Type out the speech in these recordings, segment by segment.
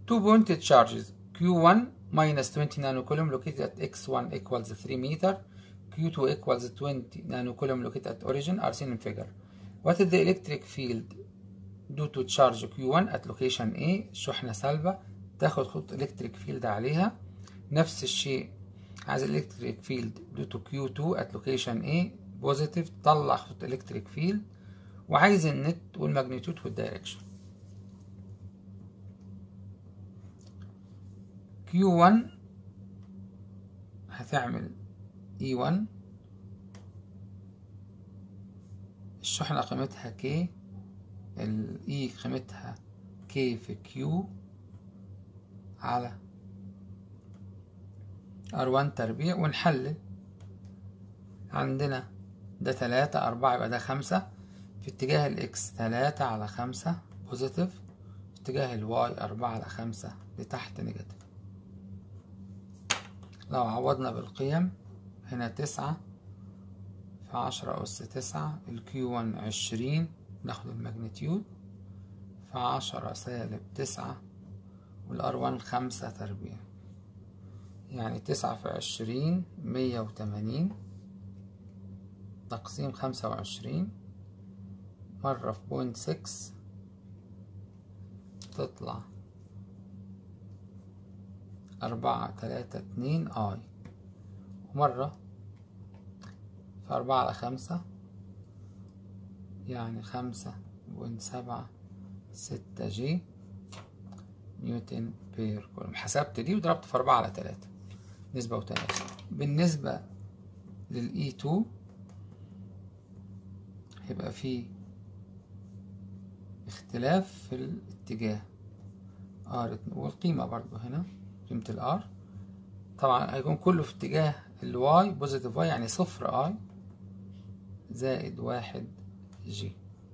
two pointed charges Q1 minus 20 nanocoulomb located at X1 equals 3 meter Q2 equals 20 nanocoulomb located at origin are seen in figure what is the electric field due to charge Q1 at location A شحنة سالبة تاخد خط electric field عليها نفس الشيء عايز electric field due to Q2 at location A positive طلع خط electric field وعايز النت والماجنتيود والدايركشن Q1 هتعمل E1 الشحنة قيمتها K ال E قيمتها K في Q على R1 تربيع ونحلل عندنا ده تلاتة أربعة يبقى ده خمسة في اتجاه الإكس تلاتة على خمسة بوزيتيف في اتجاه الواي أربعة على خمسة لتحت نيجاتيف لو عوضنا بالقيم هنا تسعة في عشرة أس تسعة الكيو ون عشرين ناخد الماجنتيود في عشرة سالب تسعة والار ون خمسة تربيع يعني تسعة في عشرين مية وتمانين تقسيم خمسة وعشرين مرة في بوينت سكس تطلع أربعة تلاتة اتنين آي ومرة في أربعة على خمسة يعني خمسة بوينت سبعة ستة جي نيوتن بير كولوم حسبت دي وضربت في أربعة على تلاتة نسبة وتناسب بالنسبة للإي تو هيبقى فيه اختلاف في الاتجاه ار والقيمة برضو هنا قيمة الار طبعا هيكون كله في اتجاه الواي بوزيتيف واي يعني صفر اي زائد واحد جي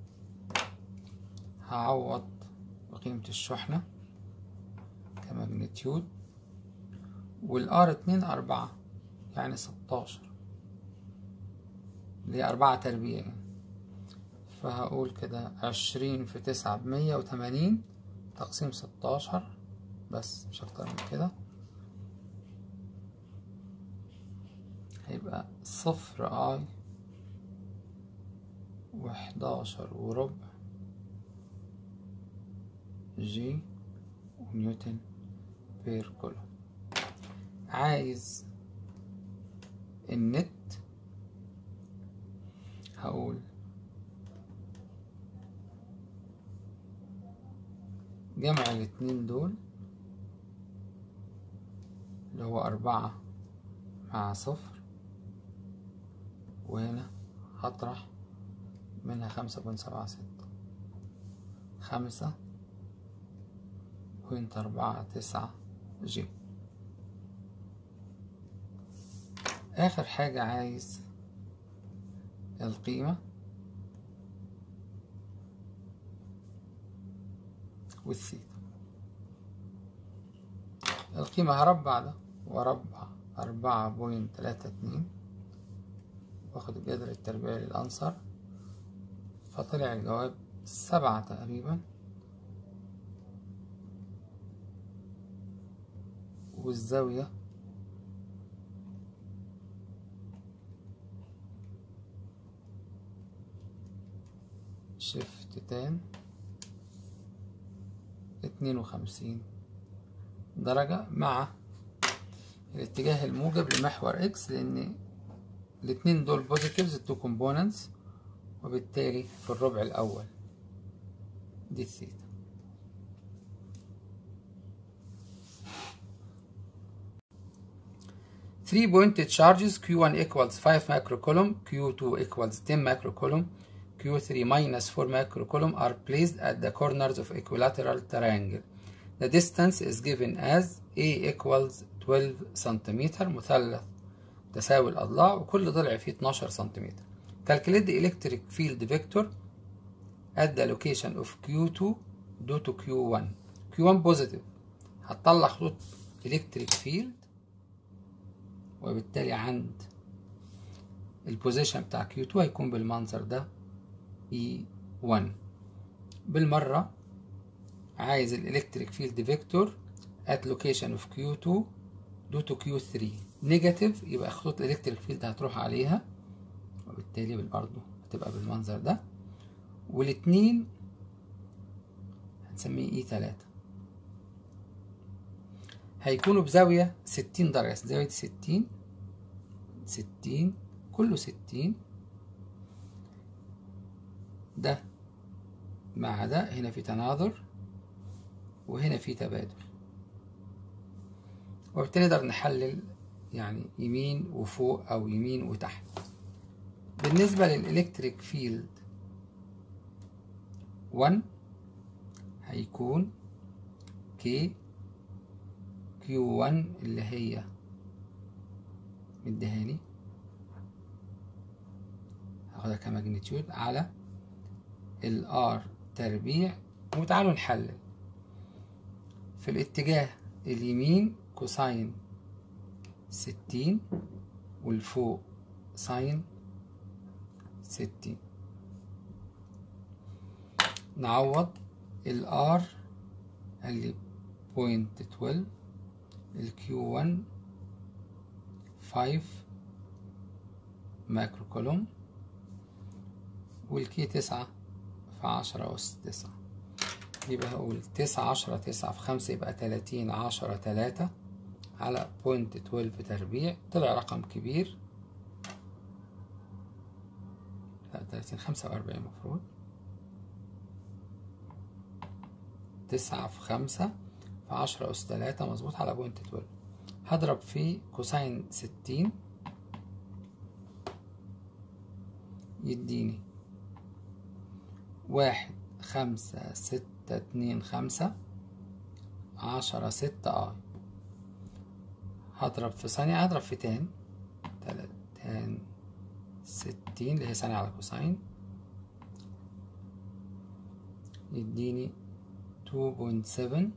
هعوض بقيمة الشحنة كماجنتيود والار اتنين أربعة يعني ستاشر اللي هي أربعة تربيع يعني فهقول كده عشرين في تسعة بمية وتمانين تقسيم ستاشر بس مش أكتر من كده هيبقى صفر اي وحداشر وربع جي ونيوتن بير كولوم عايز النت هقول جمع الاتنين دول اللي هو أربعة مع صفر وهنا هطرح منها خمسة بوينت سبعة ستة خمسة بوينت أربعة تسعة جي آخر حاجة عايز القيمة والثيتا القيمة هربع ده وأربع أربعة بوينت تلاتة اتنين واخد الجذر التربيعي للأنصر فطلع الجواب سبعة تقريبا والزاوية شيفت تان اتنين وخمسين درجة مع الاتجاه الموجب لمحور اكس لان الاتنين دول بوزيتيفز التو كومبوننتس وبالتالي في الربع الاول دي الثيتا Three pointed charges Q1 equals 5 microcoulomb, Q2 equals 10 microcoulomb, Q3 minus 4 microcoulomb are placed at the corners of equilateral triangle. The distance is given as A equals 12 سنتيمتر مثلث تساوي الأضلاع وكل ضلع فيه 12 سنتيمتر. Calculate the electric field vector at the location of Q2 due to Q1. Q1 positive هتطلع خطوط electric field وبالتالي عند البوزيشن بتاع Q2 هيكون بالمنظر ده E1 بالمرة عايز الإلكتريك فيلد فيكتور at location of Q2 due to Q3 نيجاتيف يبقى خطوط الالكتريك فيلد هتروح عليها وبالتالي برضه هتبقى بالمنظر ده والاتنين هنسميه اي تلاتة هيكونوا بزاوية ستين درجة زاوية ستين ستين كله ستين ده مع ده هنا في تناظر وهنا في تبادل وبالتالي نقدر نحلل يعني يمين وفوق أو يمين وتحت بالنسبة للإلكتريك فيلد 1 هيكون كي كيو 1 اللي هي مديهاني هاخدها كماجنتيود على الار تربيع وتعالوا نحلل في الاتجاه اليمين كوساين ستين والفوق ساين ستين نعوض الار قال لي بوينت تويلف الكيو ون فايف مايكرو كولوم والكي تسعة في عشرة أس تسعة يبقى هقول تسعة عشرة تسعة في خمسة يبقى تلاتين عشرة تلاتة على بوينت تويلف تربيع طلع رقم كبير لا تلاتين خمسة وأربعين مفروض تسعة في خمسة في عشرة أس تلاتة مظبوط على بوينت تويلف هضرب في كوساين ستين يديني واحد خمسة ستة اتنين خمسة عشرة ستة اي هضرب في ثانية هضرب في تان تلاتان ستين اللي هي ثانية على كوساين يديني تو بوينت سفن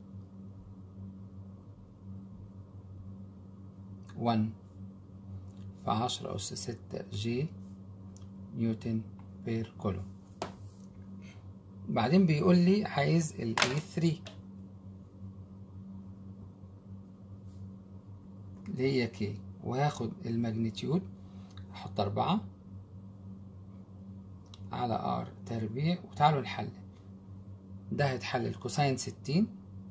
ون في عشرة أس ستة جي نيوتن بير كولوم بعدين بيقول لي عايز ال A3 اللي هي كي وهاخد الماجنتيود احط أربعة على ار تربيع وتعالوا نحلل ده هيتحلل كوساين ستين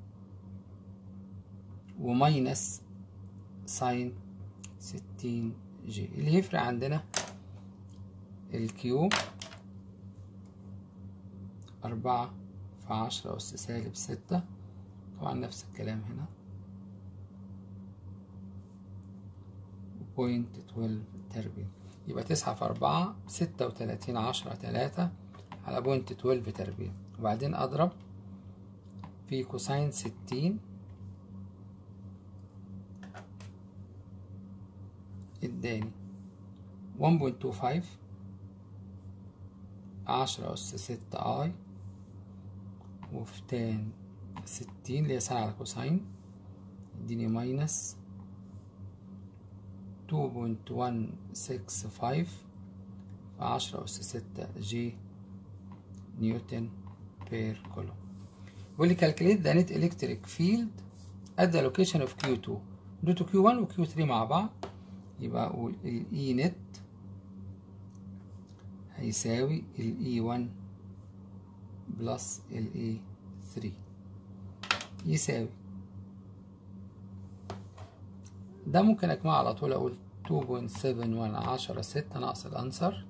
وماينس ساين ستين جي اللي يفرق عندنا الكيو أربعة في عشرة أس سالب ستة طبعا نفس الكلام هنا بوينت تويلف تربيع يبقى تسعة في أربعة ستة وتلاتين عشرة تلاتة على بوينت تويلف تربيع وبعدين أضرب في كوساين ستين اداني ون بوينت تو فايف عشرة أس ستة آي وفي تان ستين اللي هي سنة على كوساين يديني ماينس تو بوينت ون سكس فايف في عشرة أس ستة جي نيوتن بير كولوم بيقول لي calculate the net electric field at the location of Q2 due to Q1 و Q3 مع بعض يبقى أقول ال E net هيساوي ال E1 بلس ال E3 يساوي ده ممكن أجمعه على طول أقول 2.71 عشرة ستة ناقص الأنسر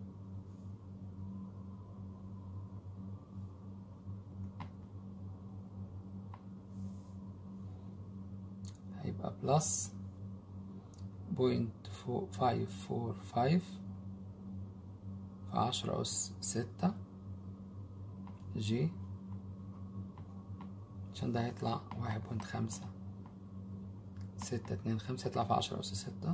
هيبقى بلس بوينت فايف فور فايف في عشرة أس ستة جي عشان ده هيطلع واحد بوينت خمسة ستة اتنين خمسة يطلع في عشرة أس ستة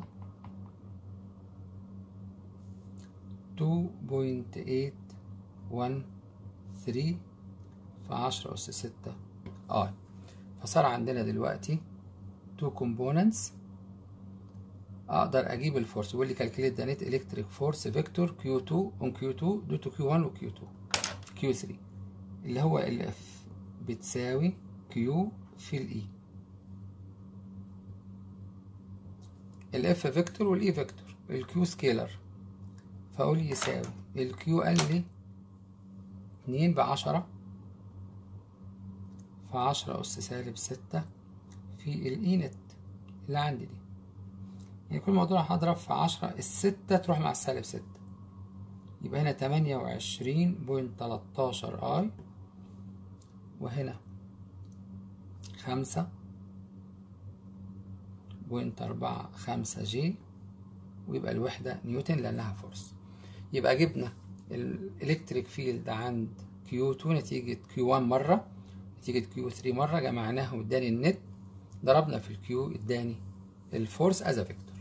تو بوينت ايت ون ثري في عشرة أس ستة اي فصار عندنا دلوقتي تو كومبوننتس اقدر اجيب الفورس بيقول لي calculate the net electric force vector Q2 on Q2 due to Q1 و Q2 Q3 اللي هو ال F بتساوي Q في ال E الاف فيكتور والاي فيكتور الكيو سكيلر فاقول يساوي الكيو قال لي اتنين بعشرة في عشرة أس سالب ستة في الإي نت اللي عندي دي يعني كل موضوع هضرب في عشرة الستة تروح مع السالب ستة يبقى هنا تمانية وعشرين بوينت تلاتاشر اي وهنا خمسة بوينت أربعة خمسة جي ويبقى الوحدة نيوتن لأنها فورس يبقى جبنا الإلكتريك فيلد عند كيو 2 نتيجة كيو 1 مرة نتيجة كيو 3 مرة جمعناه واداني النت ضربنا في الكيو اداني الفورس as a vector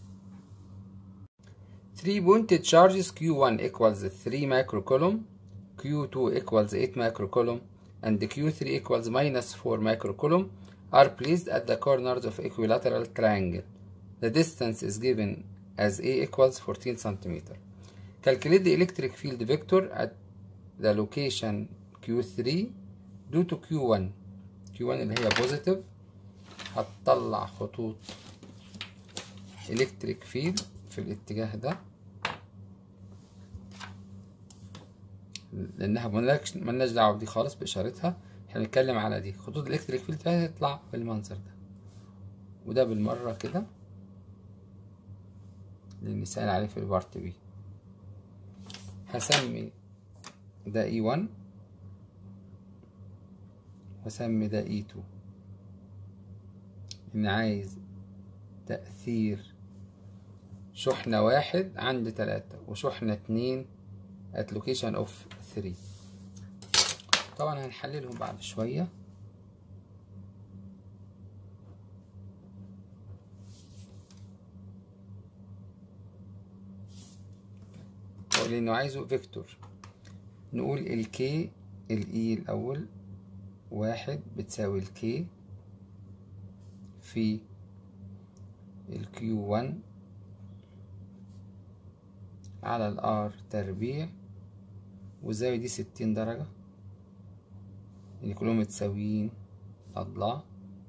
3 pointed charges Q1 equals 3 microcoulomb Q2 equals 8 microcoulomb and Q3 equals minus 4 microcoulomb are placed at the corners of equilateral triangle. The distance is given as A equals 14 centimeter. Calculate the electric field vector at the location Q3 due to Q1. Q1 اللي هي positive هتطلع خطوط electric field في الاتجاه ده لانها ملناش ملناش دعوه بدي خالص باشارتها احنا بنتكلم على دي خطوط الالكتريك فيلد هتطلع بالمنظر ده وده بالمره كده للمثال عليه في البارت بي هسمي ده اي 1 واسمي ده اي 2 ان عايز تأثير شحنة واحد عند تلاتة وشحنة اتنين at location of 3 طبعا هنحللهم بعد شوية لأنه عايزه فيكتور نقول الكي الاي الأول واحد بتساوي الكي في الكيو 1 على الار تربيع والزاوية دي ستين درجة يعني كلهم متساويين أضلاع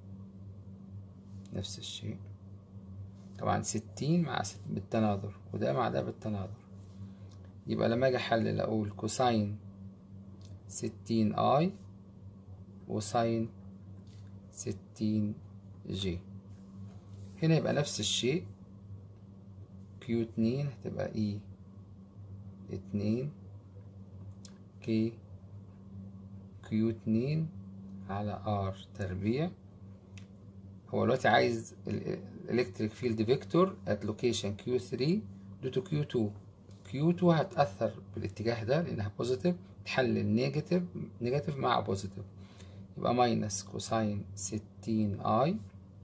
نفس الشيء طبعا ستين مع ست بالتناظر وده مع ده بالتناظر يبقى لما اجي احلل اقول كوساين ستين اي وساين ستين جي هنا يبقى نفس الشيء كيو اتنين هتبقى اي اتنين كي كيو اتنين على ار تربيع هو دلوقتي عايز الالكتريك فيلد فيكتور at location Q3 due to Q2 Q2 هتأثر بالاتجاه ده لأنها بوزيتيف تحلل نيجاتيف نيجاتيف مع بوزيتيف يبقى ماينس كوساين ستين اي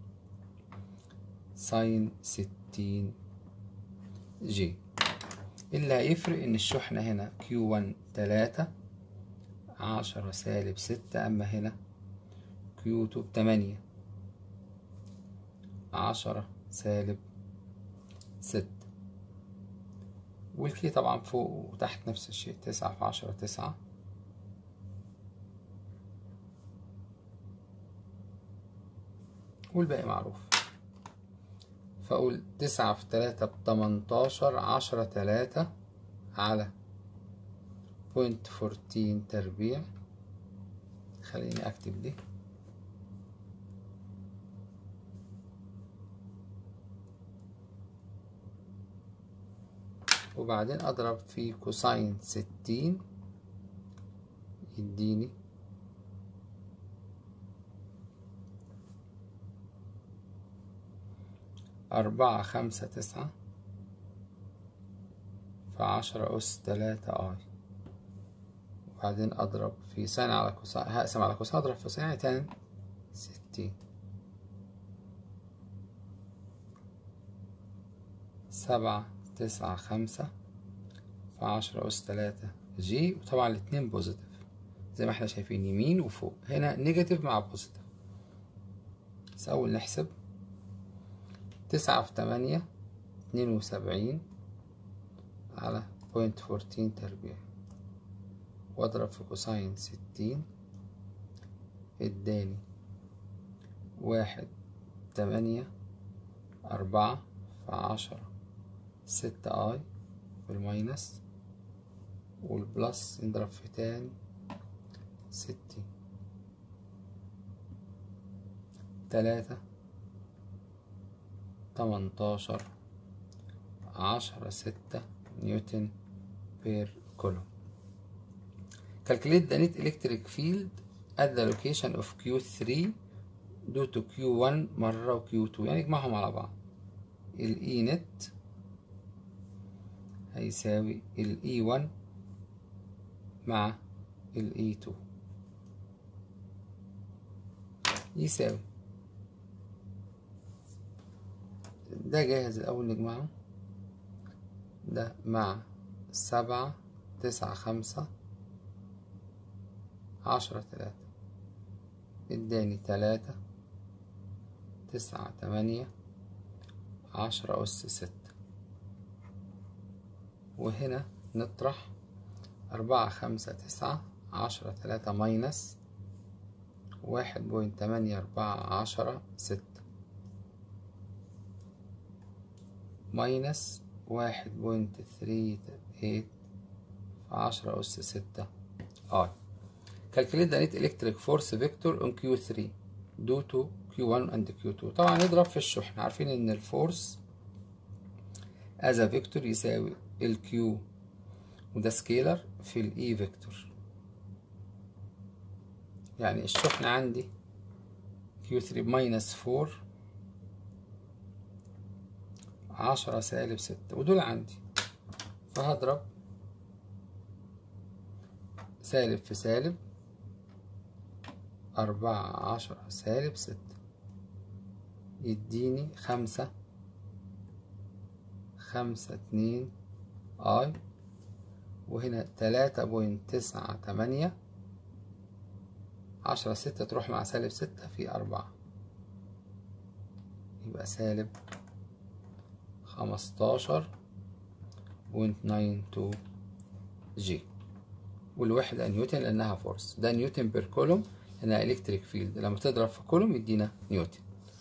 ساين ستين جي اللي هيفرق ان الشحنة هنا Q1 تلاتة عشرة سالب ستة اما هنا Q2 بتمانية عشرة سالب ستة والكي طبعا فوق وتحت نفس الشيء تسعة في عشرة تسعة والباقي معروف فأقول تسعة في تلاتة بتمنتاشر عشرة تلاتة على بوينت فورتين تربيع خليني أكتب دي وبعدين أضرب في كوساين ستين يديني أربعة خمسة تسعة في عشرة أس تلاتة آي وبعدين أضرب في ساين على كوساين هقسم على كوساين أضرب في ساين تاني ستين سبعة تسعة خمسة في عشرة أس تلاتة جي وطبعا الاتنين بوزيتيف زي ما احنا شايفين يمين وفوق هنا نيجاتيف مع بوزيتيف بس أول نحسب تسعة في تمانية اتنين وسبعين على بوينت فورتين تربيع واضرب في كوساين ستين اداني واحد تمانية أربعة فعشرة ستة اي بالماينس والبلس نضرب في تاني ستين تلاتة تمنتاشر عشرة ستة نيوتن بير كولوم calculate the net electric field at the location of Q3 due to Q1 مرة و Q2 يعني اجمعهم على بعض ال E net هيساوي ال E1 مع ال E2 يساوي ده جاهز الأول نجمعه ده مع سبعة تسعة خمسة عشرة تلاتة اداني تلاتة تسعة تمانية عشرة أس ستة وهنا نطرح أربعة خمسة تسعة عشرة تلاتة ماينس واحد بوينت تمانية أربعة عشرة ستة ماينس واحد بوينت ثري ايت في عشرة أس ستة اي calculate the net electric force vector on Q3 due to Q1 and Q2 طبعا نضرب في الشحن عارفين ان الفورس as a vector يساوي ال Q وده سكيلر في ال E vector يعني الشحن عندي Q3 minus 4 عشرة سالب ستة ودول عندي فهضرب سالب في سالب أربعة عشرة سالب ستة يديني خمسة خمسة اتنين اي وهنا تلاتة بوينت تسعة تمانية عشرة ستة تروح مع سالب ستة في أربعة يبقى سالب خمستاشر بوينت ناين تو جي والوحدة نيوتن لأنها فورس ده نيوتن بير كولوم لأنها إلكتريك فيلد لما تضرب في كولوم يدينا نيوتن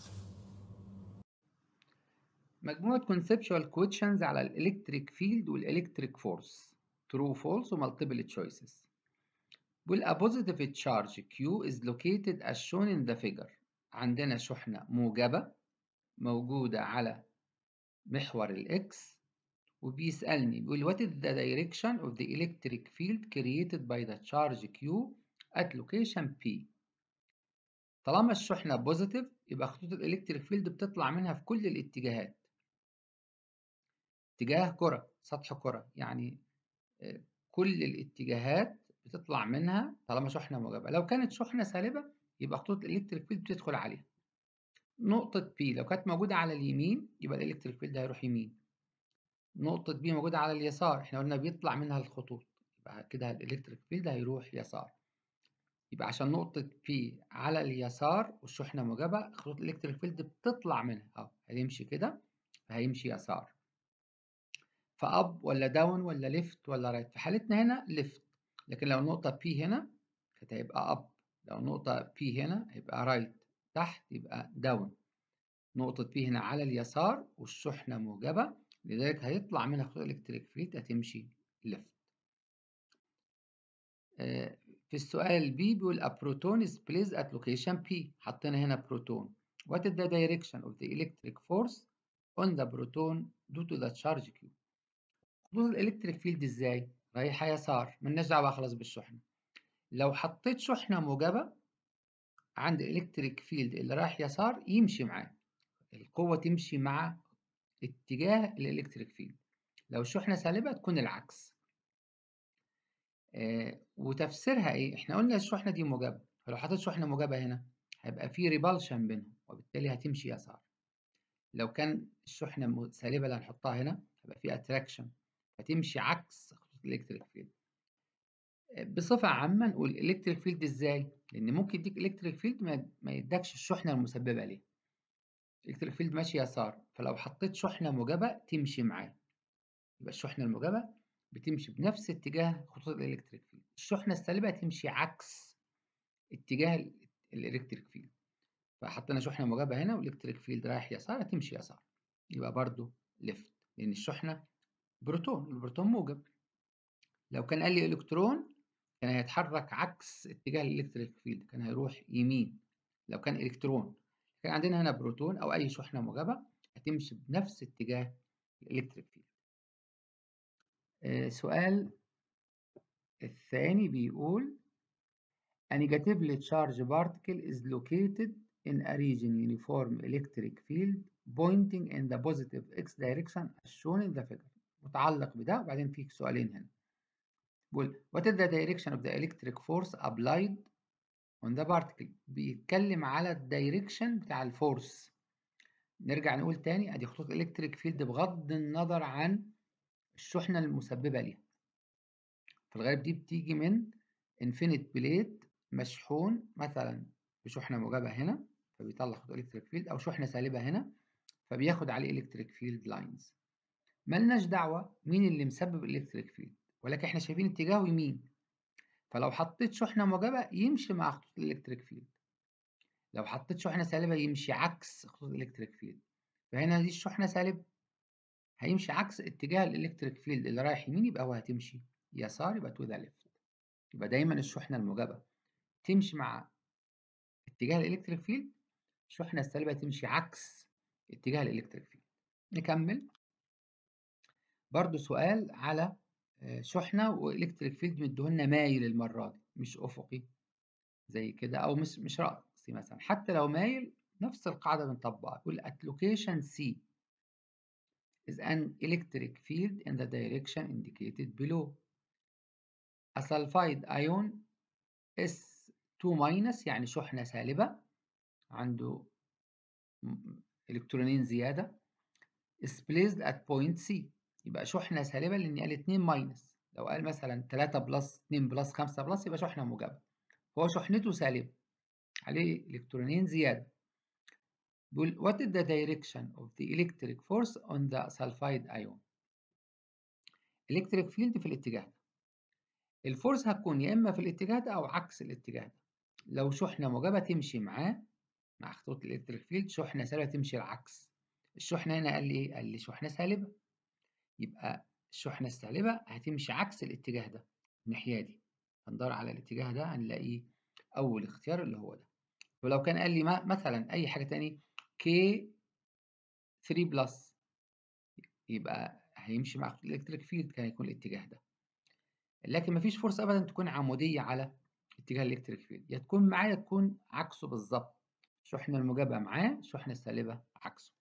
مجموعة conceptual questions على الإلكتريك فيلد والإلكتريك فورس true false ومالتيبل choices بيقول a positive charge Q is located as shown in the figure عندنا شحنة موجبة موجودة على محور الإكس وبيسألني بيقول what is the direction of the electric field created by the charge Q at location P طالما الشحنة بوزيتيف يبقى خطوط الإلكتريك فيلد بتطلع منها في كل الاتجاهات اتجاه كرة سطح كرة يعني كل الاتجاهات بتطلع منها طالما شحنة موجبة لو كانت شحنة سالبة يبقى خطوط الإلكتريك فيلد بتدخل عليها نقطة P لو كانت موجودة على اليمين يبقى الإلكتريك فيلد هيروح يمين نقطة B موجودة على اليسار احنا قلنا بيطلع منها الخطوط يبقى كده الإلكتريك فيلد هيروح يسار يبقى عشان نقطة P على اليسار والشحنة موجبة خطوط الإلكتريك فيلد بتطلع منها أهو هيمشي كده فهيمشي يسار فأب ولا داون ولا ليفت ولا رايت في حالتنا هنا ليفت لكن لو نقطة P هنا كانت هيبقى أب لو نقطة P هنا هيبقى رايت تحت يبقى داون نقطة P هنا على اليسار والشحنة موجبة لذلك هيطلع منها خطوط الإلكتريك فيلد هتمشي ليفت في السؤال B بيقول a proton is placed at location P حطينا هنا بروتون what is the direction of the electric force on the proton due to the charge Q خطوط الإلكتريك فيلد إزاي؟ رايحة يسار ملناش دعوة خلاص بالشحنة لو حطيت شحنة موجبة عند الإلكتريك فيلد اللي رايح يسار يمشي معاه القوة تمشي مع اتجاه الإلكتريك فيلد لو الشحنة سالبة تكون العكس آه وتفسيرها إيه؟ إحنا قلنا الشحنة دي موجبة فلو حطيت شحنة موجبة هنا هيبقى في ريبالشن بينهم وبالتالي هتمشي يسار لو كان الشحنة سالبة اللي هنحطها هنا هيبقى في اتراكشن هتمشي عكس خطوط الإلكتريك فيلد بصفة عامة نقول الإلكتريك فيلد إزاي؟ لأن ممكن يديك إلكتريك فيلد ما يدكش الشحنة المسببة ليه. الإلكتريك فيلد ماشي يسار فلو حطيت شحنة موجبة تمشي معاه. يبقى الشحنة الموجبة بتمشي بنفس اتجاه خطوط الإلكتريك فيلد. الشحنة السالبة تمشي عكس اتجاه الإلكتريك فيلد. فحطينا شحنة موجبة هنا والإلكتريك فيلد رايح يسار هتمشي يسار. يبقى برضو ليفت لأن الشحنة بروتون والبروتون موجب لو كان قال لي إلكترون كان هيتحرك عكس اتجاه الإلكتريك فيلد كان هيروح يمين لو كان إلكترون كان عندنا هنا بروتون أو أي شحنة موجبة هتمشي بنفس اتجاه الإلكتريك فيلد سؤال الثاني بيقول A negatively charged particle is located in a region uniform electric field pointing in the positive x direction as shown in the figure. متعلق بده وبعدين في سؤالين هنا. بيقول what is the direction of the electric force applied on the particle؟ بيتكلم على الدايركشن بتاع الفورس. نرجع نقول تاني ادي خطوط الكتريك فيلد بغض النظر عن الشحنة المسببة ليها. في الغالب دي بتيجي من انفينيت بليت مشحون مثلا بشحنة موجبة هنا فبيطلع خطوط الكتريك فيلد أو شحنة سالبة هنا فبياخد عليه الكتريك فيلد لاينز. ملناش دعوة مين اللي مسبب الكتريك فيلد ولكن احنا شايفين اتجاهه يمين فلو حطيت شحنة موجبة يمشي مع خطوط الكتريك فيلد. لو حطيت شحنة سالبة يمشي عكس خطوط الكتريك فيلد. فهنا دي الشحنة سالب هيمشي عكس اتجاه الالكتريك فيلد اللي رايح يمين يبقى هو هتمشي يسار يبقى تو ذا ليفت يبقى دايما الشحنه الموجبه تمشي مع اتجاه الالكتريك فيلد الشحنه السالبه تمشي عكس اتجاه الالكتريك فيلد نكمل برضو سؤال على شحنه والكتريك فيلد مديهولنا مايل المره دي مش افقي زي كده او مش مش راسي مثلا حتى لو مايل نفس القاعده بنطبقها يقول at location C is an electric field in the direction indicated below. A sulfide ion S2- يعني شحنة سالبة عنده إلكترونين زيادة is placed at point C يبقى شحنة سالبة لأن قال 2 ماينس لو قال مثلا 3 بلس 2 بلس 5 بلس يبقى شحنة موجبة هو شحنته سالبة عليه إلكترونين زيادة بيقول what is the direction of the electric force on the sulfide ion electric field في الاتجاه ده الفورس هتكون يا اما في الاتجاه ده او عكس الاتجاه ده لو شحنه موجبه تمشي معاه مع خطوط الالكتريك فيلد شحنه سالبه تمشي العكس الشحنه هنا قال لي ايه قال لي شحنه سالبه يبقى الشحنه السالبه هتمشي عكس الاتجاه ده الناحيه دي هندور على الاتجاه ده هنلاقيه اول اختيار اللي هو ده ولو كان قال لي مثلا اي حاجه تاني K 3 بلس يبقى هيمشي مع الالكتريك فيلد كان يكون الاتجاه ده لكن مفيش فرصة أبدا تكون عمودية على اتجاه الالكتريك فيلد يا تكون معاه يا تكون عكسه بالظبط الشحنة الموجبة معاه الشحنة السالبة عكسه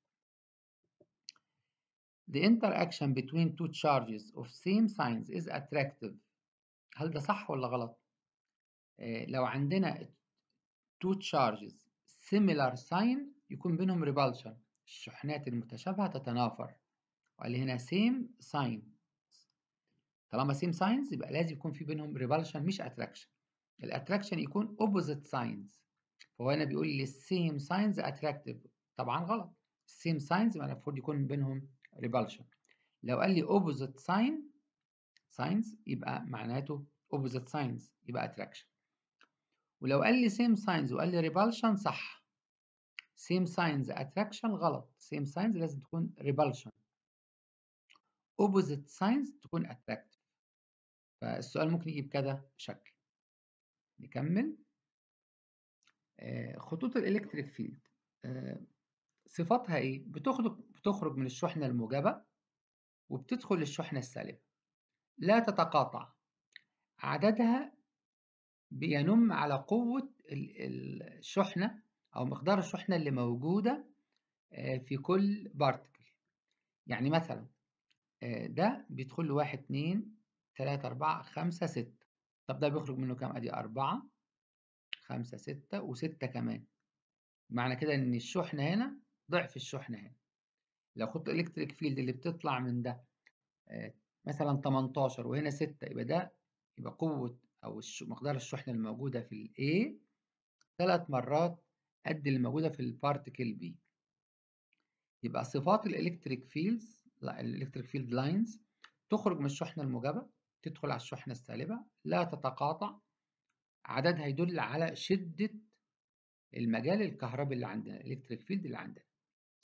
The interaction between two charges of same signs is attractive هل ده صح ولا غلط؟ آه لو عندنا two charges similar sign يكون بينهم repulsion الشحنات المتشابهة تتنافر وقال هنا same sign طالما same signs يبقى لازم يكون في بينهم repulsion مش attraction الاتراكشن يكون opposite signs فهو هنا بيقول لي same signs attractive طبعا غلط same signs يبقى المفروض يكون بينهم repulsion لو قال لي opposite sign signs يبقى معناته opposite signs يبقى attraction ولو قال لي same signs وقال لي repulsion صح same signs attraction غلط same signs لازم تكون repulsion opposite signs تكون attractive فالسؤال ممكن يجي بكذا شكل نكمل آه خطوط الالكتريك فيلد آه صفاتها ايه بتخرج بتخرج من الشحنه الموجبه وبتدخل للشحنه السالبه لا تتقاطع عددها بينم على قوه الشحنه او مقدار الشحنه اللي موجوده في كل بارتكل يعني مثلا ده بيدخل له واحد اتنين تلاتة أربعة خمسة ستة طب ده بيخرج منه كام؟ أدي أربعة خمسة ستة وستة كمان معنى كده إن الشحنة هنا ضعف الشحنة هنا لو خدت الإلكتريك فيلد اللي بتطلع من ده مثلا 18 وهنا 6 يبقى ده يبقى قوة أو مقدار الشحنة الموجودة في ال A ثلاث مرات قد اللي موجودة في البارتيكل B يبقى صفات الإلكتريك فيلدز الإلكتريك فيلد لاينز تخرج من الشحنة الموجبة تدخل على الشحنة السالبة لا تتقاطع عددها يدل على شدة المجال الكهربي اللي عندنا الإلكتريك فيلد اللي عندنا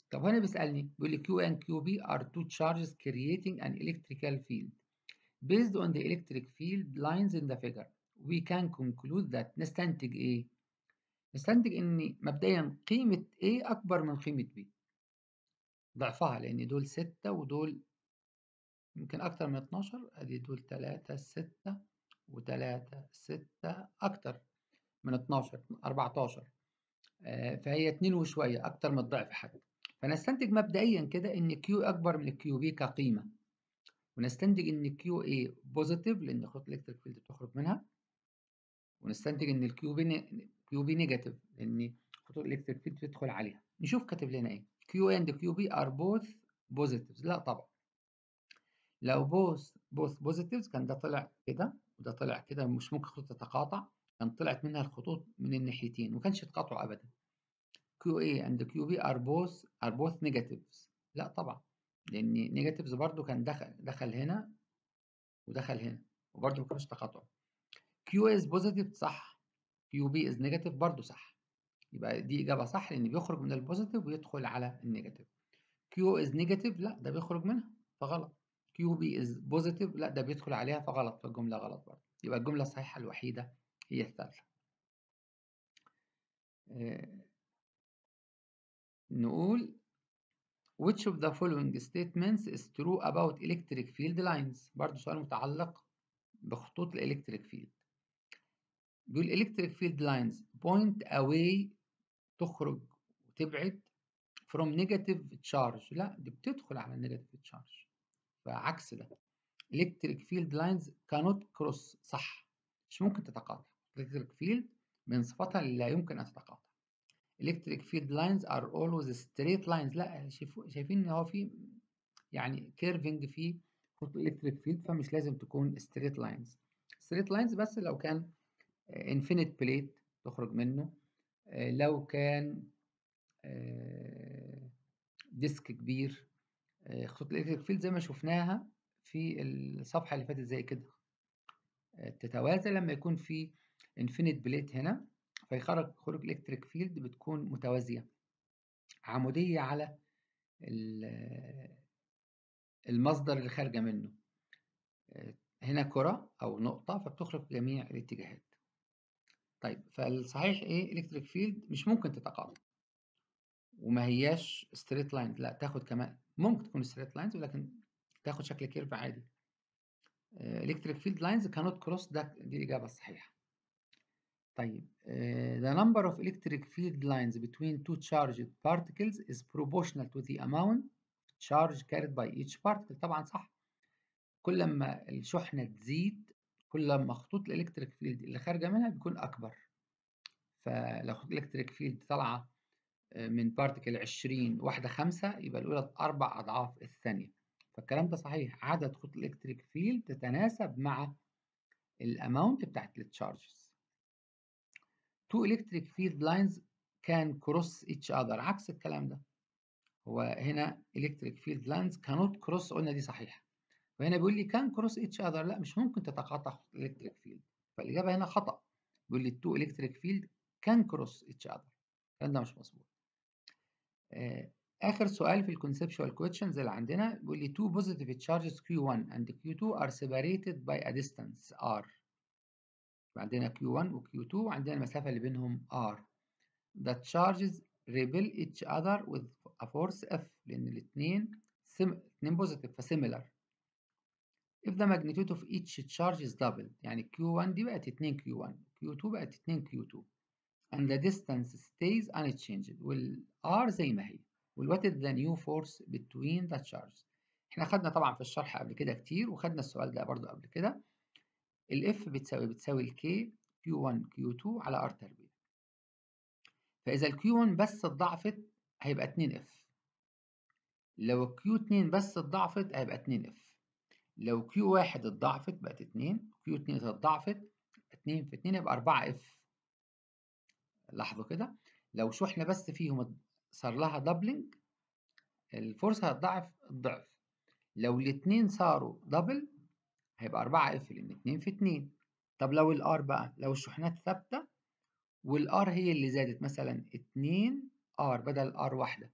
طب هنا بيسألني بيقول لي Q and QB are two charges creating an electrical field. Based on the electric field lines in the figure, we can conclude that نستنتج إيه؟ نستنتج إن مبدئيا قيمة A أكبر من قيمة B. ضعفها لأن دول 6 ودول يمكن أكتر من 12 أدي دول 3 6 و3 6 أكتر من 12 14 آه فهي 2 وشوية أكتر من الضعف حتى. فنستنتج مبدئيا كده ان كيو اكبر من الكيو بي كقيمه ونستنتج ان كيو اي بوزيتيف لان خطوط الالكتريك فيلد بتخرج منها ونستنتج ان الكيو بي كيو بي نيجاتيف لان خطوط الالكتريك فيلد بتدخل عليها نشوف كاتب لنا ايه كيو اند كيو بي ار بوث بوزيتيفز لا طبعا لو بوث بوث بوزيتيفز كان ده طلع كده وده طلع كده مش ممكن خطوط تتقاطع كان طلعت منها الخطوط من الناحيتين وما كانش يتقاطعوا ابدا QA and QB are both are both negatives لا طبعا لان negatives برضو كان دخل دخل هنا ودخل هنا وبرضو ما كانش تقاطع QA is positive صح QB is negative برضو صح يبقى دي اجابه صح لان بيخرج من البوزيتيف ويدخل على النيجاتيف Q is negative لا ده بيخرج منها فغلط QB is positive لا ده بيدخل عليها فغلط فالجمله غلط برضو يبقى الجمله الصحيحه الوحيده هي الثالثه نقول which of the following statements is true about electric field lines برضه سؤال متعلق بخطوط الالكتريك فيلد بيقول electric field lines point away تخرج وتبعد from negative charge لا دي بتدخل على negative charge فعكس ده electric field lines cannot cross صح مش ممكن تتقاطع electric field من صفاتها اللي لا يمكن أن تتقاطع electric field lines are always straight lines لا شايفين ان هو في يعني كيرفنج في خط الالكتريك فيلد فمش لازم تكون straight lines straight lines بس لو كان infinite plate تخرج منه لو كان ديسك كبير خطوط الالكتريك فيلد زي ما شفناها في الصفحه اللي فاتت زي كده تتوازى لما يكون في infinite plate هنا فيخرج خروج الكتريك فيلد بتكون متوازية عمودية على المصدر اللي خارجة منه هنا كرة أو نقطة فبتخرج في جميع الاتجاهات طيب فالصحيح إيه الكتريك فيلد مش ممكن تتقاطع وما هياش ستريت لاين لا تاخد كمان ممكن تكون ستريت لاينز ولكن تاخد شكل كيرف عادي الكتريك فيلد لاينز كانوت كروس ده دي الإجابة الصحيحة طيب uh, the number of electric field lines between two charged particles is proportional to the amount of charge carried by each particle طبعا صح كل ما الشحنة تزيد كل ما خطوط الالكتريك فيلد اللي خارجة منها بيكون أكبر فلو خطوط الالكتريك فيلد طالعة من بارتكل 20 واحدة خمسة يبقى الأولى أربع أضعاف الثانية فالكلام ده صحيح عدد خطوط الالكتريك فيلد تتناسب مع الأماونت بتاعت التشارجز two electric field lines can cross each other عكس الكلام ده هو هنا electric field lines cannot cross قلنا دي صحيحة وهنا بيقول لي can cross each other لا مش ممكن تتقاطع electric field فالإجابة هنا خطأ بيقول لي two electric field can cross each other الكلام ده مش مظبوط آخر سؤال في الكونسبشوال questions اللي عندنا بيقول لي two positive charges Q1 and Q2 are separated by a distance R عندنا Q1 و Q2 وعندنا المسافة اللي بينهم R. The charges repel each other with a force F لأن الاثنين سم... الاثنين positive فسيميلر. If the magnitude of each charge is doubled يعني Q1 دي بقت 2 Q1 Q2 بقت 2 Q2 and the distance stays unchanged وال R زي ما هي وال what is the new force between the charges احنا خدنا طبعا في الشرح قبل كده كتير وخدنا السؤال ده برضو قبل كده الاف بتساوي بتساوي الكي Q1 Q2 على R تربيع فإذا ال Q1 بس اتضاعفت هيبقى 2F لو ال Q2 بس اتضاعفت هيبقى 2F لو Q1 اتضاعفت بقت 2 Q2 اتضاعفت 2 في 2 يبقى 4F لاحظوا كده لو شحنة بس فيهم صار لها دبلنج الفرصة هتضاعف الضعف لو الاتنين صاروا دبل هيبقى 4F لأن 2 في 2 طب لو الار بقى لو الشحنات ثابته والار هي اللي زادت مثلا 2 ار بدل ار واحده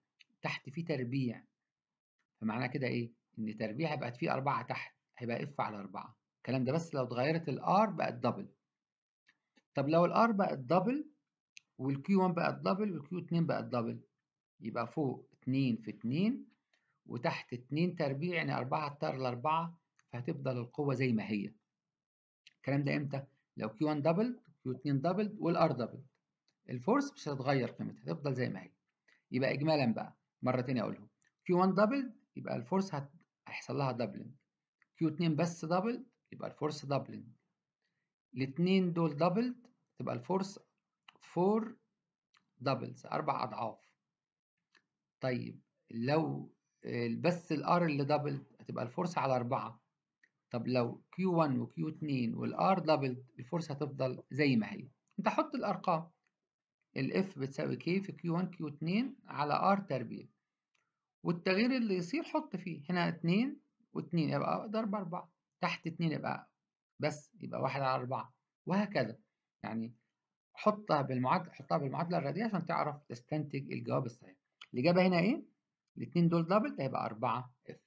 تحت فيه تربيع فمعناه كده ايه ان تربيع هيبقى فيه أربعة تحت هيبقى اف على أربعة الكلام ده بس لو اتغيرت الار بقت دبل طب لو الار بقت دبل والكيو 1 بقت دبل والكيو 2 بقت دبل يبقى فوق 2 في 2 وتحت 2 تربيع يعني 4 هتطير لأربعة فهتفضل القوة زي ما هي الكلام ده امتى؟ لو كيو 1 دبل كيو 2 دبل والار دبل الفورس مش هتتغير قيمتها هتفضل زي ما هي يبقى اجمالا بقى مره ثانيه اقولهم كيو 1 دبل يبقى الفورس هيحصل لها دبلنج كيو 2 بس دبل يبقى الفورس دبلنج الاثنين دول دبل تبقى الفورس 4 دبلز اربع اضعاف طيب لو بس الار اللي دبل هتبقى الفورس على أربعة طب لو Q1 و Q2 والR دبل الفورس هتفضل زي ما هي انت حط الارقام الاف بتساوي K في Q1 Q2 على R تربيع والتغيير اللي يصير حط فيه هنا 2 و2 يبقى ضرب 4 تحت 2 يبقى بس يبقى 1 على 4 وهكذا يعني حطها بالمعادله حطها بالمعادله الرياضيه عشان تعرف تستنتج الجواب الصحيح الاجابه هنا ايه الاثنين دول دبل هيبقى 4 اف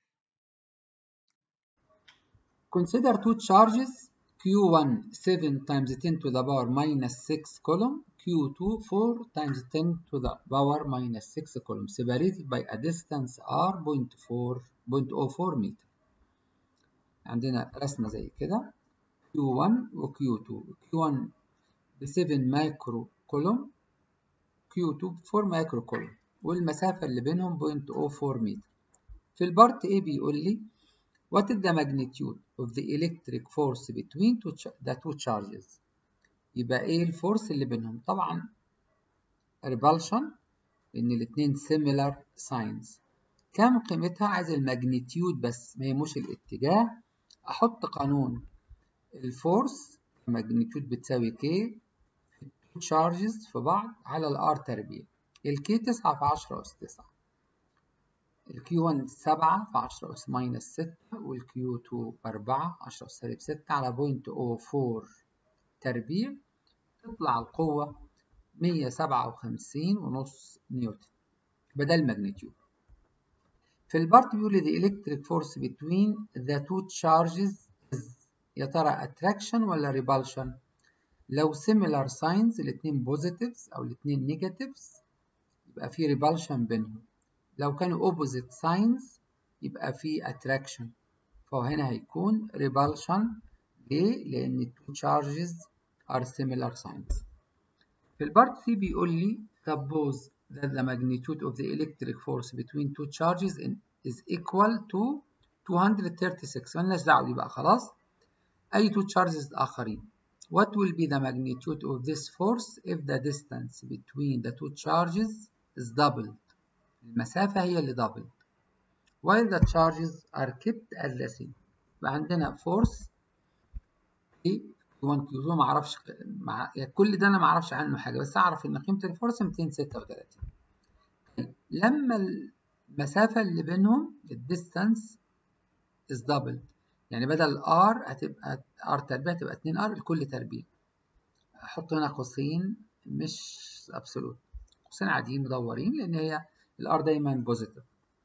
Consider two charges Q1 7 times 10 to the power minus 6 column Q2 4 times 10 to the power minus 6 column separated by a distance r 0.4 0.04 meter عندنا رسمة زي كده Q1 و Q2 Q1 ب 7 مايكرو كولوم Q2 ب 4 مايكرو كولوم والمسافة اللي بينهم 0.04 متر في البارت A بيقول لي What is the magnitude of the electric force between two the two charges يبقى ايه الفورس اللي بينهم طبعا repulsion لان الاتنين similar signs كم قيمتها عايز الماجنتيود بس ما يهموش الاتجاه احط قانون الفورس الماجنتيود بتساوي k في charges في بعض على الار تربيع الكي 9 في 10 اس 9 الكيو 1 7 في 10 اس ماينس 6 والكيو 2 4 10 اس سالب 6 على بوينت او 4 تربيع تطلع القوة 157 ونص نيوتن بدل الماجنتيود في البارت بيقول لي the electric force between the two charges is يا ترى attraction ولا repulsion لو similar signs الاتنين positives أو الاتنين negatives يبقى في repulsion بينهم لو كانوا opposite signs يبقى في attraction فهو هنا هيكون repulsion ليه؟ لأن two charges are similar signs في البارت سي بيقول لي suppose that the magnitude of the electric force between two charges is equal to 236 مالناش دعوة دي بقى خلاص أي two charges آخرين What will be the magnitude of this force if the distance between the two charges is doubled المسافة هي اللي doubled while the charges are kept as the same يبقى عندنا force Q1 Q2 ما اعرفش مع... يعني كل ده انا ما اعرفش عنه حاجه بس اعرف ان قيمه الفورس 236 لما المسافه اللي بينهم الديستانس is doubled يعني بدل r هتبقى r تربيع تبقى 2 r لكل تربيع احط هنا قوسين مش ابسولوت قوسين عاديين مدورين لان هي الار دايما بوزيتيف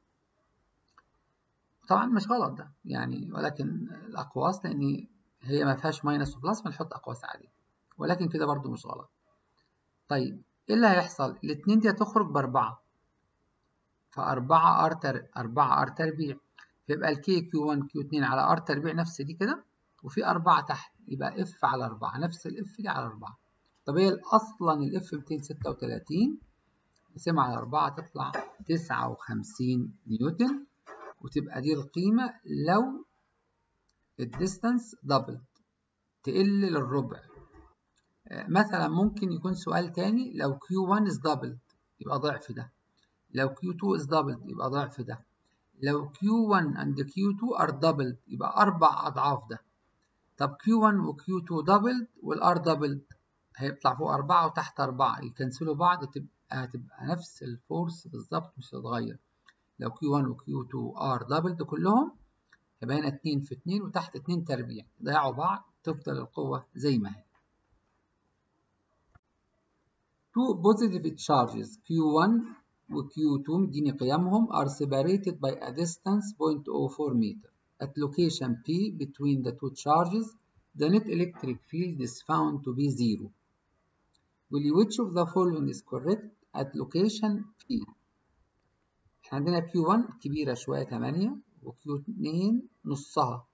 طبعا مش غلط ده يعني ولكن الاقواس لان هي ما فيهاش ماينس وبلس بنحط اقواس عاديه ولكن كده برضو مش غلط طيب ايه اللي هيحصل الاتنين دي هتخرج باربعة فأربعة ار تر أربعة ار تربيع فيبقى الكي كيو 1 كيو 2 على ار تربيع نفس دي كده وفي أربعة تحت يبقى اف على أربعة نفس الاف دي على أربعة طب هي أصلا الاف 236 نقسمها على أربعة تطلع 59 نيوتن وتبقى دي القيمة لو الديستانس دبل تقل للربع مثلا ممكن يكون سؤال تاني لو Q1 is doubled يبقى ضعف ده لو Q2 is doubled يبقى ضعف ده لو Q1 and Q2 are doubled يبقى أربع أضعاف ده طب Q1 و Q2 doubled والR doubled هيطلع فوق أربعة وتحت أربعة يكنسلوا بعض تبقى هتبقى نفس الفورس بالظبط مش هتتغير لو Q1 و Q2 are doubled كلهم يبقى هنا 2 في 2 وتحت 2 تربيع يضيعوا بعض تفضل القوة زي ما هي two positive charges Q1 و Q2 مديني قيمهم are separated by a distance 0.04 meter. At location P between the two charges, the net electric field is found to be zero. Will which of the following is correct at location P? احنا عندنا Q1 كبيرة شوية 8 و Q2 نصها.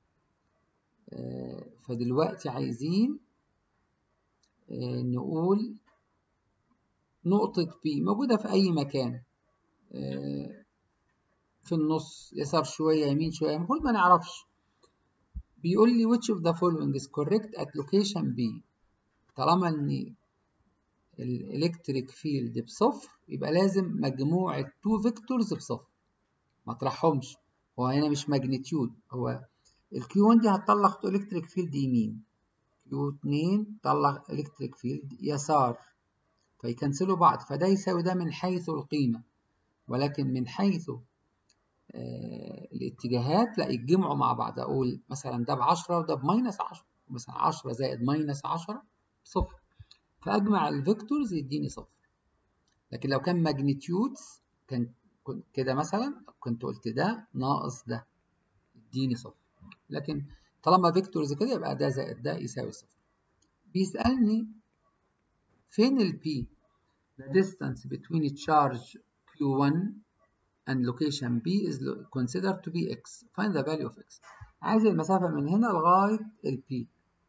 فدلوقتي عايزين نقول نقطة P موجودة في أي مكان في النص يسار شوية يمين شوية المفروض ما نعرفش بيقول لي which of the following is correct at location B طالما إن الإلكتريك فيلد بصفر يبقى لازم مجموع التو فيكتورز بصفر ما اطرحهمش هو هنا مش ماجنتيود هو الكيو 1 دي هتطلع الكتريك فيلد يمين كيو 2 طلع الكتريك فيلد يسار فيكنسلوا بعض فده يساوي ده من حيث القيمة ولكن من حيث آه الاتجاهات لا يتجمعوا مع بعض أقول مثلا ده بعشرة وده بماينس عشرة مثلا عشرة زائد ماينس عشرة صفر فأجمع الفيكتورز يديني صفر لكن لو كان ماجنتيودز كان كده مثلا كنت قلت ده ناقص ده يديني صفر لكن طالما فيكتورز كده يبقى ده زائد ده يساوي صفر بيسألني فين ال P the distance between a charge Q1 and location B is considered to be X find the value of X عايز المسافة من هنا لغاية ال P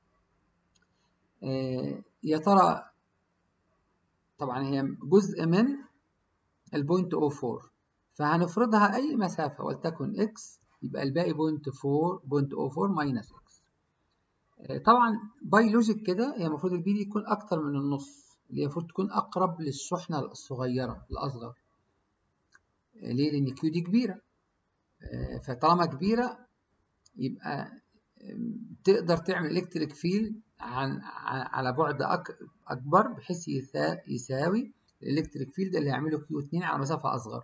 آه يا ترى طبعا هي جزء من البوينت 04 فهنفرضها أي مسافة ولتكن X يبقى الباقي بوينت 4 بوينت 04 ماينس X آه طبعا باي لوجيك كده هي المفروض البي دي يكون أكتر من النص اللي المفروض تكون أقرب للشحنة الصغيرة الأصغر ليه؟ لأن كيو دي كبيرة فطالما كبيرة يبقى تقدر تعمل إلكتريك فيلد عن على بعد أكبر بحيث يساوي الإلكتريك فيلد اللي هيعمله كيو 2 على مسافة أصغر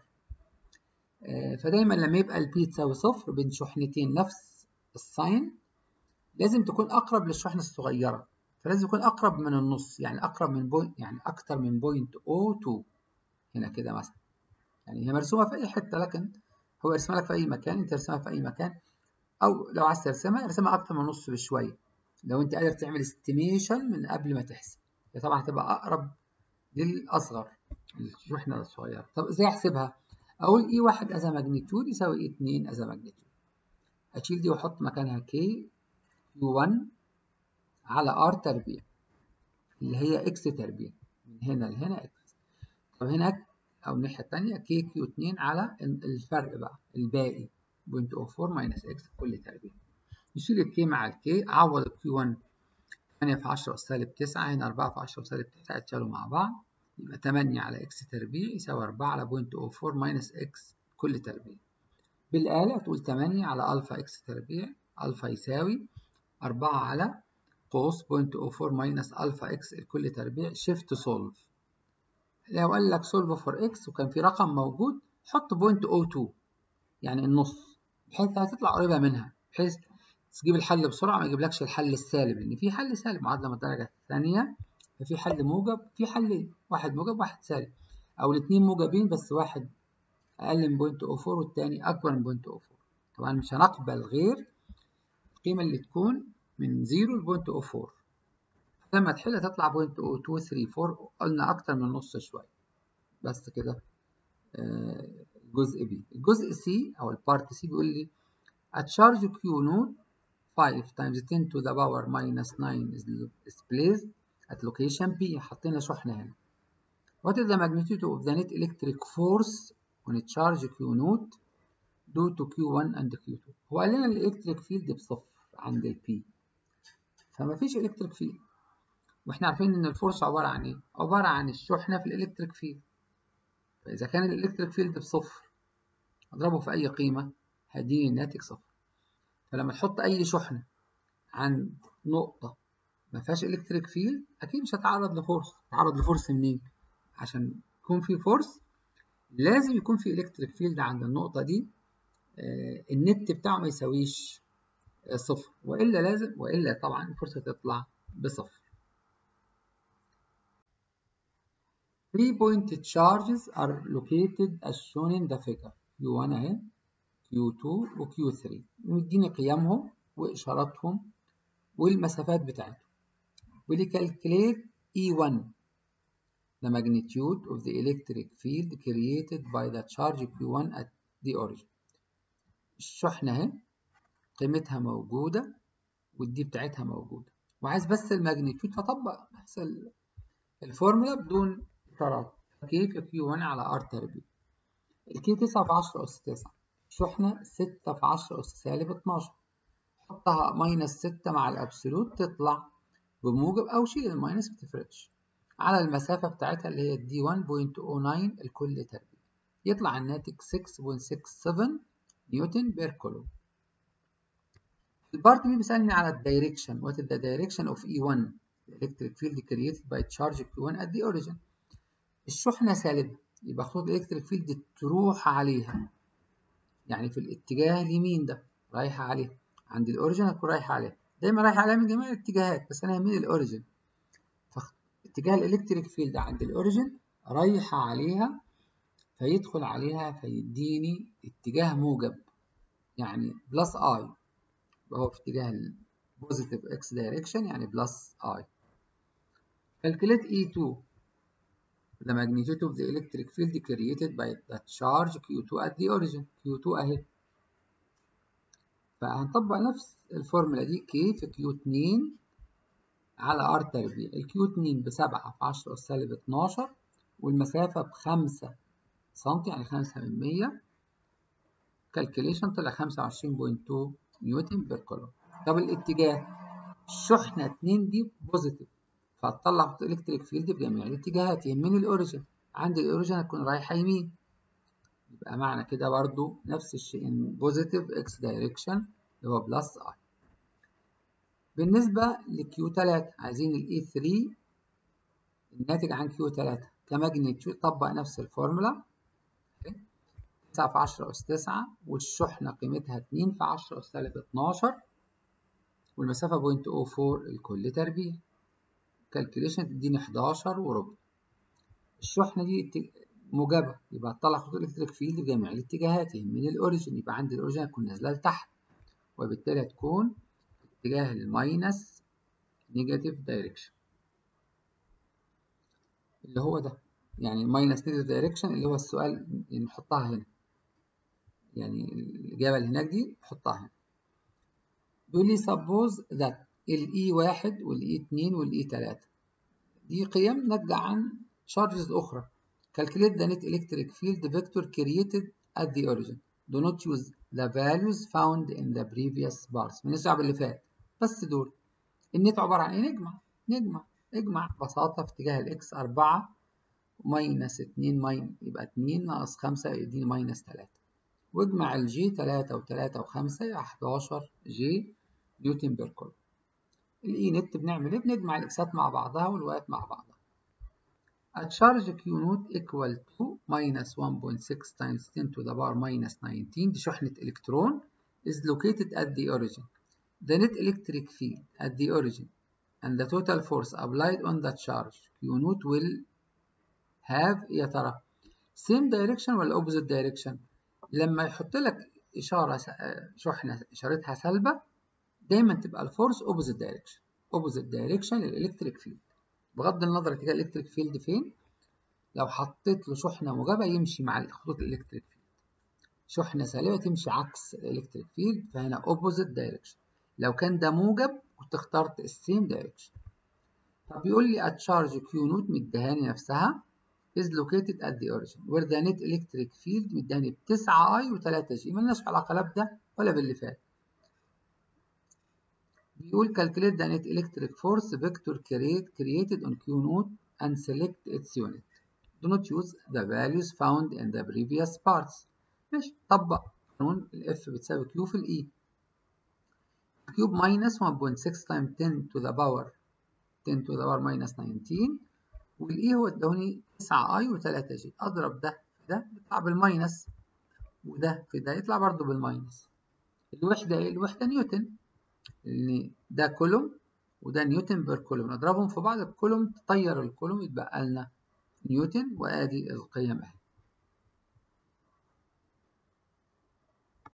فدايما لما يبقى البي تساوي صفر بين شحنتين نفس الساين لازم تكون أقرب للشحنة الصغيرة فلازم يكون أقرب من النص يعني أقرب من بوينت يعني أكتر من بوينت أو 2 هنا كده مثلا يعني هي مرسومة في أي حتة لكن هو يرسمها لك في أي مكان أنت ترسمها في أي مكان أو لو عايز ترسمها ارسمها أكتر من النص بشوية لو أنت قادر تعمل استيميشن من قبل ما تحسب هي طبعا هتبقى أقرب للأصغر الشحنة الصغيرة طب إزاي أحسبها؟ أقول إي واحد أذا ماجنتيود يساوي إي 2 أذا ماجنتيود أشيل دي وأحط مكانها كي كيو 1 على ار تربيع اللي هي اكس تربيع من هنا لهنا اكس طب هناك او الناحيه الثانيه كي كيو 2 على الفرق بقى الباقي 0.04 ماينس اكس كل تربيع نشيل الكي مع الكي اعوض الكيو 1 8 في 10 سالب 9 هنا 4 في 10 سالب 9 اتشالوا مع بعض يبقى 8 على اكس تربيع يساوي 4 على 0.04 ماينس اكس كل تربيع بالآلة تقول 8 على ألفا اكس تربيع ألفا يساوي 4 على قوس 0.04 ماينس ألفا إكس الكل تربيع شيفت سولف لو قال لك سولف فور إكس وكان في رقم موجود حط 0.02 يعني النص بحيث هتطلع قريبة منها بحيث تجيب الحل بسرعة ما يجيبلكش الحل السالب لأن في حل سالب معادلة من الدرجة الثانية ففي حل موجب في حل واحد موجب واحد سالب أو الاتنين موجبين بس واحد أقل من 0.04 والتاني أكبر من 0.04 طبعا مش هنقبل غير القيمة اللي تكون من 0 ل 0.04 لما تحل تطلع 0.0234 قلنا أكتر من نص شوية بس كده الجزء B الجزء C أو البارت C بيقول لي a charge Q node 5 times 10 to the power minus 9 is placed at location B حطينا شحنة هنا What is the magnitude of the net electric force on a charge Q node due to Q1 and Q2 هو قال لنا الإلكتريك فيلد بصفر عند ال P فما فيش إلكتريك فيلد واحنا عارفين ان الفورس عبارة عن ايه؟ عبارة عن الشحنة في الإلكتريك فيلد فإذا كان الإلكتريك فيلد بصفر أضربه في أي قيمة هديني الناتج صفر فلما تحط أي شحنة عند نقطة ما فيهاش إلكتريك فيلد أكيد مش هتعرض لفورس هتعرض لفورس منين؟ عشان يكون في فورس لازم يكون في إلكتريك فيلد عند النقطة دي آه النت بتاعه ما يساويش آه صفر وإلا لازم وإلا طبعا الفرصة تطلع بصفر 3 point charges are located as shown in the figure Q1 اهي Q2 و Q3 مديني قيمهم وإشاراتهم والمسافات بتاعتهم calculate E1 the magnitude of the electric field created by the charge Q1 at the origin الشحنة اهي قيمتها موجودة والدي بتاعتها موجودة وعايز بس الماجنتيود فطبق نفس الفورمولا بدون إشارات كيف كيو 1 على ار تربيع الكي 9 في 10 أس 9 شحنة 6 في 10 أس سالب 12 حطها ماينس 6 مع الأبسولوت تطلع بموجب أو شيل الماينس متفرقش على المسافة بتاعتها اللي هي دي 1.09 الكل تربيع يطلع الناتج 6.67 نيوتن بير كولوم البارت بي بيسألني على الدايركشن what is the direction of E1 the electric field created by charge Q1 at the origin الشحنة سالبة يبقى خطوط الإلكتريك فيلد تروح عليها يعني في الاتجاه اليمين ده رايحة عليها عند الأوريجين هتكون رايحة عليها دايما رايحة عليها من جميع الاتجاهات بس أنا يهمني الأوريجين فاتجاه الإلكتريك فيلد عند الأوريجين رايحة عليها فيدخل عليها فيديني اتجاه موجب يعني بلس اي هو في اتجاه البوزيتيف اكس دايركشن يعني بلس اي calculate E2 the magnitude of the electric field created by the charge Q2 at the origin Q2 اهي فهنطبق نفس الفورمولا دي K في Q2 على R تربيع ال Q2 بسبعة في عشرة أس سالب اتناشر والمسافة بخمسة سنتي يعني خمسة من مية كالكوليشن طلع خمسة وعشرين بوينت تو نيوتن بير كولوم طب الاتجاه الشحنة اتنين دي بوزيتيف فهتطلع خط الكتريك فيلد بجميع الاتجاهات يهمني الاوريجن عند الاوريجن هتكون رايحة يمين يبقى معنى كده برضو نفس الشيء ان بوزيتيف اكس دايركشن اللي هو بلس اي بالنسبة لكيو 3 عايزين الاي 3 الناتج عن كيو 3 كماجنتيود طبق نفس الفورمولا 9 في 10 أس 9 والشحنة قيمتها 2 في 10 أس سالب 12 والمسافة 0.04 الكل تربيع كالكوليشن تديني 11 وربع الشحنة دي موجبة يبقى هتطلع خطوط الكتريك فيلد بجميع الاتجاهات من الأوريجين يبقى عند الأوريجين هتكون نازلة لتحت وبالتالي هتكون في اتجاه الماينس نيجاتيف دايركشن اللي هو ده يعني ماينس نيجاتيف دايركشن اللي هو السؤال نحطها هنا يعني الإجابة اللي هناك دي حطها هنا بيقول لي suppose that ال E1 وال E2 وال E3 دي قيم ناتجة عن charges أخرى calculate the net electric field vector created at the origin do not use the values found in the previous bars من الشعب اللي فات بس دول النت عبارة عن ايه نجمع نجمع اجمع ببساطة في اتجاه الاكس 4 ماينس 2 ماين يبقى 2 ناقص 5 يديني ماينس 3 واجمع الجي 3 و3 و5 يبقى 11 جي نيوتن بير كولوم الاي نت بنعمل ايه بنجمع الاكسات مع بعضها والوايات مع بعضها A charge Q naught equal to minus 1.6 times 10 to the power minus 19 دي شحنة إلكترون is located at the origin. The net electric field at the origin and the total force applied on the charge Q naught will have يا ترى same direction ولا opposite direction؟ لما يحط لك إشارة شحنة إشارتها سلبة دايما تبقى الفورس opposite direction opposite direction للإلكتريك فيلد بغض النظر اتجاه الإلكتريك فيلد فين لو حطيت له شحنة موجبة يمشي مع خطوط الإلكتريك فيلد شحنة سالبة تمشي عكس الإلكتريك فيلد فهنا opposite direction لو كان ده موجب كنت اخترت السيم دايركشن فبيقول لي a charge Q نوت مديهاني نفسها is located at the origin where the net electric field مديهاني ب 9 I و 3 G ملناش علاقة لا بده ولا باللي فات بيقول calculate the net electric force vector create, created on Q node and select its unit. Do not use the values found in the previous parts. ماشي طبق قانون ال F بتساوي Q في ال E. Cube minus 1.6 times 10 to the power 10 to the power minus 19 وال E هو ادوني 9 I و 3 G. أضرب ده في ده يطلع بالماينس وده في ده يطلع برضه بالماينس. الوحدة إيه؟ الوحدة نيوتن. لان ده كولوم وده نيوتن بير كولوم نضربهم في بعض الكولوم تطير الكولوم يتبقى لنا نيوتن وادي القيم اهي